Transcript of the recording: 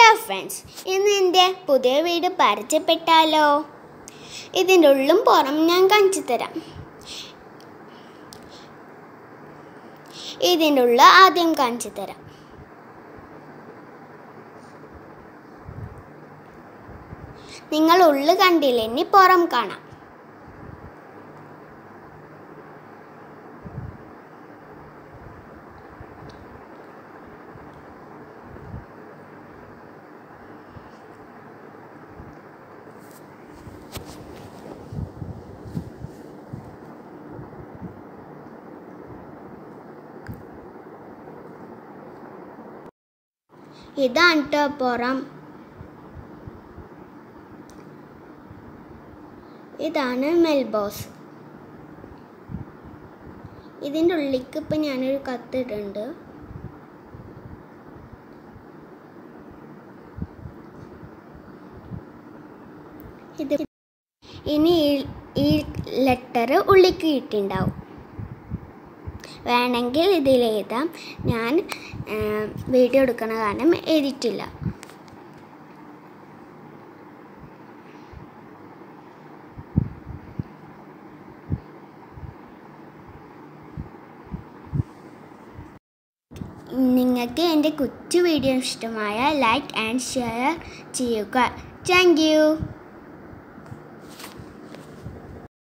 hello friends ഇന്ന് എൻ്റെ പുതിയ വീട് പരിചയപ്പെട്ടാലോ ഇതിൻ്റെ ഉള്ളും പുറം ഞാൻ കാണിച്ചു തരാം ഇതിൻ്റെ ഉള്ള ആദ്യം കാണിച്ചു തരാം നിങ്ങൾ ഉള്ളു കണ്ടില്ല ഇനി പുറം കാണാം ഇതാണ് കേട്ടോ പുറം ഇതാണ് മെൽബോസ് ഇതിൻ്റെ ഉള്ളിലേക്ക് ഇപ്പം ഞാനൊരു കത്തിടുന്നുണ്ട് ഇത് ഇനി ഈ- ഈ ലെറ്റർ ഉള്ളിക്ക് കിട്ടിണ്ടാവും വേണമെങ്കിൽ ഇതിൽ എഴുതാം ഞാൻ ആ, വീഡിയോ എടുക്കണ കാരണം എഴുതിയിട്ടില്ല നിങ്ങൾക്ക് എൻ്റെ കൊച്ചു വീഡിയോ ഇഷ്ടമായ ലൈക്ക് ആൻഡ് ഷെയർ ചെയ്യുക താങ്ക് യു